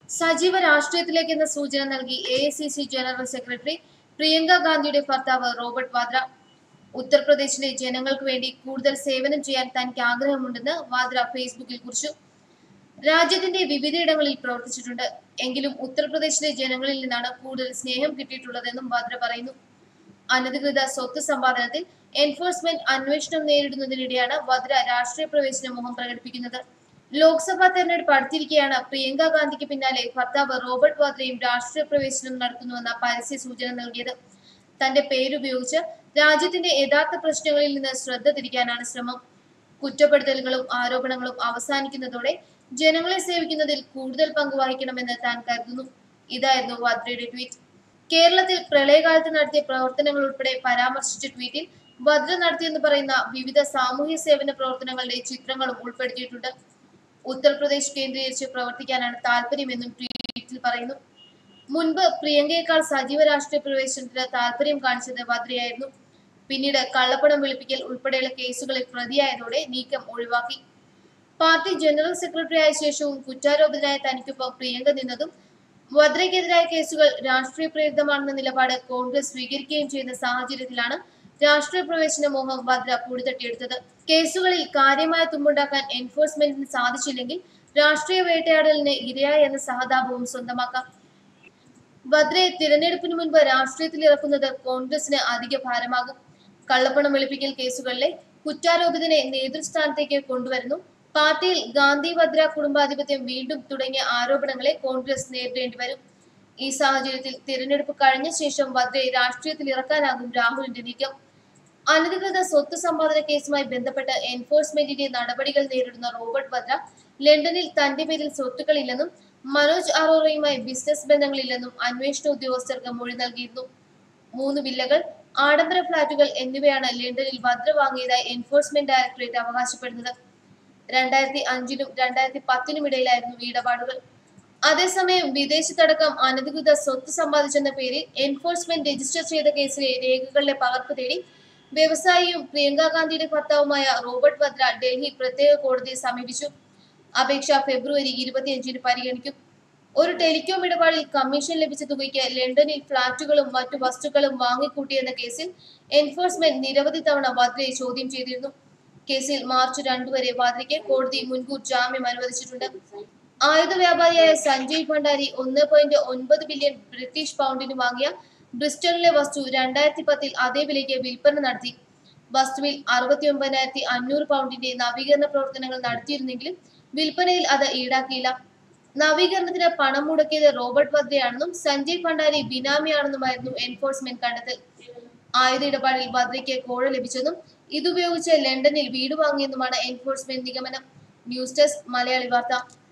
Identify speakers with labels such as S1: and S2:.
S1: സജീവ രാഷ്ട്രീയത്തിലേക്ക് എന്ന സൂചന നൽകി എ ജനറൽ സെക്രട്ടറി പ്രിയങ്ക ഗാന്ധിയുടെ ഭർത്താവ് റോബർട്ട് വാദ്ര ഉത്തർപ്രദേശിലെ ജനങ്ങൾക്ക് വേണ്ടി കൂടുതൽ സേവനം ചെയ്യാൻ തനിക്ക് ആഗ്രഹമുണ്ടെന്ന് വാദ്ര ഫേസ്ബുക്കിൽ കുറിച്ചു രാജ്യത്തിന്റെ വിവിധയിടങ്ങളിൽ പ്രവർത്തിച്ചിട്ടുണ്ട് എങ്കിലും ഉത്തർപ്രദേശിലെ ജനങ്ങളിൽ നിന്നാണ് കൂടുതൽ സ്നേഹം കിട്ടിയിട്ടുള്ളതെന്നും വാദ്ര പറയുന്നു അനധികൃത സ്വത്ത് സമ്പാദനത്തിൽ എൻഫോഴ്സ്മെന്റ് അന്വേഷണം നേരിടുന്നതിനിടെയാണ് വദ്ര രാഷ്ട്രീയ പ്രവേശന മോഹം പ്രകടിപ്പിക്കുന്നത് ലോക്സഭാ തെരഞ്ഞെടുപ്പ് അടുത്തിരിക്കെയാണ് പ്രിയങ്ക ഗാന്ധിക്ക് പിന്നാലെ ഭർത്താവ് റോബർട്ട് വാദ്രയും രാഷ്ട്രീയ പ്രവേശനം നടത്തുന്നുവെന്ന പരസ്യ സൂചന നൽകിയത് തന്റെ പേരുപയോഗിച്ച് രാജ്യത്തിന്റെ യഥാർത്ഥ പ്രശ്നങ്ങളിൽ നിന്ന് ശ്രദ്ധ തിരിക്കാനാണ് ശ്രമം കുറ്റപ്പെടുത്തലുകളും ആരോപണങ്ങളും അവസാനിക്കുന്നതോടെ ജനങ്ങളെ സേവിക്കുന്നതിൽ കൂടുതൽ പങ്ക് വഹിക്കണമെന്ന് താൻ കരുതുന്നു ഇതായിരുന്നു വാദ്രയുടെ ട്വീറ്റ് കേരളത്തിൽ പ്രളയകാലത്ത് നടത്തിയ പ്രവർത്തനങ്ങൾ ഉൾപ്പെടെ പരാമർശിച്ച ട്വീറ്റിൽ ഭദ്ര നടത്തിയെന്ന് പറയുന്ന വിവിധ സാമൂഹ്യ സേവന പ്രവർത്തനങ്ങളുടെ ചിത്രങ്ങളും ഉൾപ്പെടുത്തിയിട്ടുണ്ട് ഉത്തർപ്രദേശ് കേന്ദ്രീകരിച്ച് പ്രവർത്തിക്കാനാണ് താല്പര്യമെന്നും ട്വീറ്റിൽ പറയുന്നു മുൻപ് പ്രിയങ്കയേക്കാൾ സജീവ രാഷ്ട്രീയ പ്രവേശനത്തിന് താല്പര്യം കാണിച്ചത് ഭദ്രയായിരുന്നു പിന്നീട് കള്ളപ്പണം വെളുപ്പിക്കൽ ഉൾപ്പെടെയുള്ള കേസുകളിൽ പ്രതിയായതോടെ നീക്കം ഒഴിവാക്കി പാർട്ടി ജനറൽ സെക്രട്ടറി ആയ ശേഷവും കുറ്റാരോപിതനായ തനിക്കൊപ്പം പ്രിയങ്ക നിന്നതും വദ്രയ്ക്കെതിരായ കേസുകൾ രാഷ്ട്രീയ പ്രേരിതമാണെന്ന നിലപാട് കോൺഗ്രസ് സ്വീകരിക്കുകയും ചെയ്യുന്ന സാഹചര്യത്തിലാണ് രാഷ്ട്രീയ പ്രവേശന മോഹം വദ്ര പൊടിതട്ടിയെടുത്തത് കേസുകളിൽ കാര്യമായ തുമ്പുണ്ടാക്കാൻ എൻഫോഴ്സ്മെന്റിന് സാധിച്ചില്ലെങ്കിൽ രാഷ്ട്രീയ വേട്ടയാടലിന് ഇരയായി എന്ന സഹതാപവും സ്വന്തമാക്കാം വദ്രയെ തിരഞ്ഞെടുപ്പിന് മുൻപ് രാഷ്ട്രീയത്തിൽ ഇറക്കുന്നത് കോൺഗ്രസിന് അധിക ഭാരമാകും കള്ളപ്പണം വെളുപ്പിക്കൽ കേസുകളിലെ കുറ്റാരോപിതനെ നേതൃസ്ഥാനത്തേക്ക് കൊണ്ടുവരുന്നു പാർട്ടിയിൽ ഗാന്ധി വദ്ര കുടുംബാധിപത്യം വീണ്ടും തുടങ്ങിയ ആരോപണങ്ങളെ കോൺഗ്രസ് നേരിടേണ്ടി വരും ഈ സാഹചര്യത്തിൽ തിരഞ്ഞെടുപ്പ് കഴിഞ്ഞ ശേഷം വദ്രയെ രാഷ്ട്രീയത്തിൽ ഇറക്കാനാകും രാഹുലിന്റെ നീക്കം അനധികൃത സ്വത്ത് സമ്പാദന കേസുമായി ബന്ധപ്പെട്ട് എൻഫോഴ്സ്മെന്റിന്റെ നടപടികൾ നേരിടുന്ന റോബർട്ട് വദ്ര ലണ്ടനിൽ തന്റെ പേരിൽ സ്വത്തുക്കളില്ലെന്നും മനോജ് അറോറയുമായി ബിസിനസ് ബന്ധങ്ങളില്ലെന്നും അന്വേഷണ ഉദ്യോഗസ്ഥർക്ക് മൊഴി നൽകിയിരുന്നു മൂന്ന് വില്ലകൾ ആഡംബര ഫ്ളാറ്റുകൾ എന്നിവയാണ് ലണ്ടനിൽ വദ്ര വാങ്ങിയതായി എൻഫോഴ്സ്മെന്റ് ഡയറക്ടറേറ്റ് അവകാശപ്പെടുന്നത് രണ്ടായിരത്തി അഞ്ചിനും രണ്ടായിരത്തി പത്തിനും ഇടയിലായിരുന്നു ഇടപാടുകൾ അതേസമയം വിദേശത്തടക്കം അനധികൃത സ്വത്ത് സമ്പാദിച്ചെന്ന പേരിൽ എൻഫോഴ്സ്മെന്റ് രജിസ്റ്റർ ചെയ്ത കേസിലെ രേഖകളുടെ പകർപ്പ് തേടി വ്യവസായിയും പ്രിയങ്ക ഗാന്ധിയുടെ ഭർത്താവുമായ റോബർട്ട് വദ്ര ഡൽഹി പ്രത്യേക കോടതിയെ സമീപിച്ചു അപേക്ഷ ഫെബ്രുവരി ഇരുപത്തിയഞ്ചിന് പരിഗണിക്കും ഒരു ടെലികോം ഇടപാടിൽ കമ്മീഷൻ ലഭിച്ച തുകയ്ക്ക് ലണ്ടനിൽ ഫ്ളാറ്റുകളും മറ്റു വസ്തുക്കളും വാങ്ങിക്കൂട്ടിയെന്ന കേസിൽ എൻഫോഴ്സ്മെന്റ് നിരവധി തവണ വദ്രയെ ചോദ്യം ചെയ്തിരുന്നു കേസിൽ മാർച്ച് രണ്ടു വരെ വാദ്രയ്ക്ക് കോടതി മുൻകൂർ ജാമ്യം അനുവദിച്ചിട്ടുണ്ട് ആയുധ വ്യാപാരിയായ സഞ്ജയ് ഭണ്ഡാരി ഒന്ന് പോയിന്റ് ഒൻപത് ബില്യൺ ബ്രിട്ടീഷ് പൗണ്ടിന് വാങ്ങിയ ബ്രിസ്റ്റളിലെ വസ്തു രണ്ടായിരത്തി പത്തിൽ അതേ വിലയ്ക്ക് വിൽപ്പന നടത്തി വസ്തുവിൽ അറുപത്തി ഒമ്പതിനായിരത്തി അഞ്ഞൂറ് പൗണ്ടിന്റെ നവീകരണ പ്രവർത്തനങ്ങൾ നടത്തിയിരുന്നെങ്കിലും വിൽപ്പനയിൽ അത് ഈടാക്കിയില്ല നവീകരണത്തിന് പണം മുടക്കിയത് റോബർട്ട് വദ്രയാണെന്നും സഞ്ജയ് ഭണ്ഡാരി ബിനാമിയാണെന്നുമായിരുന്നു എൻഫോഴ്സ്മെന്റ് കണ്ടെത്തൽ ആയുധ ഇടപാടിൽ വദ്രയ്ക്ക് കോഴ ലഭിച്ചെന്നും ഇതുപയോഗിച്ച് ലണ്ടനിൽ വീട് വാങ്ങിയെന്നുമാണ് എൻഫോഴ്സ്മെന്റ് നിഗമനം ന്യൂസ് ഡെസ്ക് മലയാളി വാർത്ത